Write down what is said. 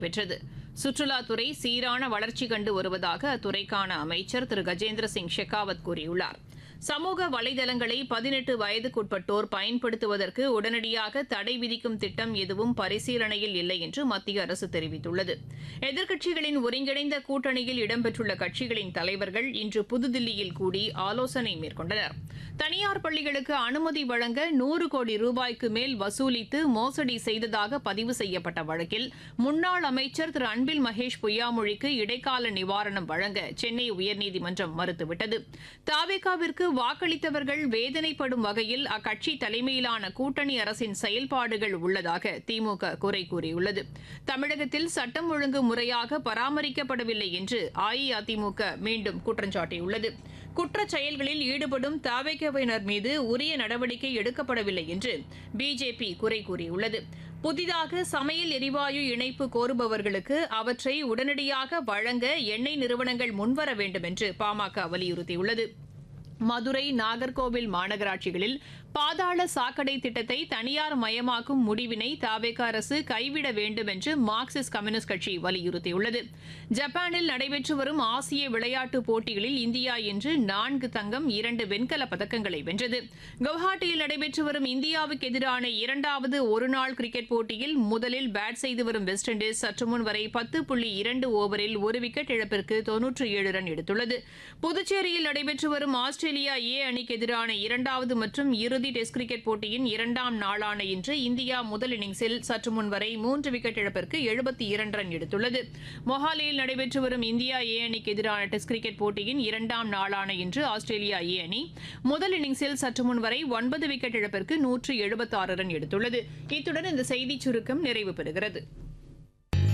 பெற்றது சுற்றுலாத்துறை சீரான வளர்ச்சி கண்டு வருவதாக அத்துறைக்கான அமைச்சர் திரு கஜேந்திர சிங் ஷெகாவத் கூறியுள்ளார் சமூக வலைதளங்களை பதினெட்டு வயதுக்குட்பட்டோர் பயன்படுத்துவதற்கு உடனடியாக தடை விதிக்கும் திட்டம் எதுவும் பரிசீலனையில் இல்லை என்று மத்திய அரசு தெரிவித்துள்ளது எதிர்க்கட்சிகளின் ஒருங்கிணைந்த கூட்டணியில் இடம்பெற்றுள்ள கட்சிகளின் தலைவர்கள் இன்று புதுதில்லியில் கூடி ஆலோசனை மேற்கொண்டனர் தனியார் பள்ளிகளுக்கு அனுமதி வழங்க நூறு கோடி ரூபாய்க்கு மேல் வசூலித்து மோசடி செய்ததாக பதிவு செய்யப்பட்ட வழக்கில் முன்னாள் அமைச்சர் திரு அன்பில் மகேஷ் பொய்யாமொழிக்கு இடைக்கால நிவாரணம் வழங்க சென்னை உயர்நீதிமன்றம் மறுத்துவிட்டது தாவேகாவிற்கு வாக்களித்தவர்கள் வேதனைப்படும் வகையில் அக்கட்சி தலைமையிலான கூட்டணி அரசின் செயல்பாடுகள் உள்ளதாக திமுக குறை கூறியுள்ளது தமிழகத்தில் சட்டம் ஒழுங்கு முறையாக பராமரிக்கப்படவில்லை என்று அஇஅதிமுக மீண்டும் குற்றம் சாட்டியுள்ளது குற்றச் செயல்களில் ஈடுபடும் தாவேகவினர் மீது உரிய நடவடிக்கை எடுக்கப்படவில்லை என்று பிஜேபி குறை கூறியுள்ளது புதிதாக சமையல் எரிவாயு இணைப்பு கோருபவர்களுக்கு அவற்றை உடனடியாக வழங்க எண்ணெய் நிறுவனங்கள் முன்வர வேண்டும் என்று பாமக வலியுறுத்தியுள்ளது மதுரை நாகர்கோவில் மாநகராட்சிகளில் பாதாள சாக்கடை திட்டத்தை தனியார் மயமாக்கும் முடிவினை தாவேக அரசு கைவிட வேண்டும் என்று மார்க்சிஸ்ட் கம்யூனிஸ்ட் கட்சி வலியுறுத்தியுள்ளது ஜப்பானில் நடைபெற்று வரும் ஆசிய விளையாட்டுப் போட்டிகளில் இந்தியா இன்று நான்கு தங்கம் இரண்டு வெண்கலப் பதக்கங்களை வென்றது கவுஹாட்டியில் நடைபெற்று வரும் இந்தியாவுக்கு எதிரான இரண்டாவது ஒருநாள் கிரிக்கெட் போட்டியில் முதலில் பேட் செய்து வரும் வெஸ்ட் இண்டீஸ் சற்று முன் வரை பத்து புள்ளி இரண்டு ஓவரில் ஒரு விக்கெட் இழப்பிற்கு தொன்னூற்று ஏழு ரன் எடுத்துள்ளது புதுச்சேரியில் நடைபெற்று வரும் ஆஸ்திரேலியா ஏ அணிக்கு எதிரான இரண்டாவது மற்றும் இறுதி டெஸ்ட் கிரிக்கெட் போட்டியின் இரண்டாம் நாளான இன்று இந்தியா முதல் இன்னிங்ஸில் சற்று முன் வரை மூன்று விக்கெட் இழப்பிற்கு எழுபத்தி இரண்டு ரன் எடுத்துள்ளது மொஹாலியில் நடைபெற்று வரும் இந்தியா ஏ அணிக்கு எதிரான டெஸ்ட் கிரிக்கெட் போட்டியின் இரண்டாம் நாளான இன்று ஆஸ்திரேலியா ஏ அணி முதல் இன்னிங்ஸில் சற்று முன் வரை ஒன்பது விக்கெட் இழப்பிற்கு நூற்று எழுபத்தாறு ரன் எடுத்துள்ளது இத்துடன் இந்த செய்திச் சுருக்கம் நிறைவு பெறுகிறது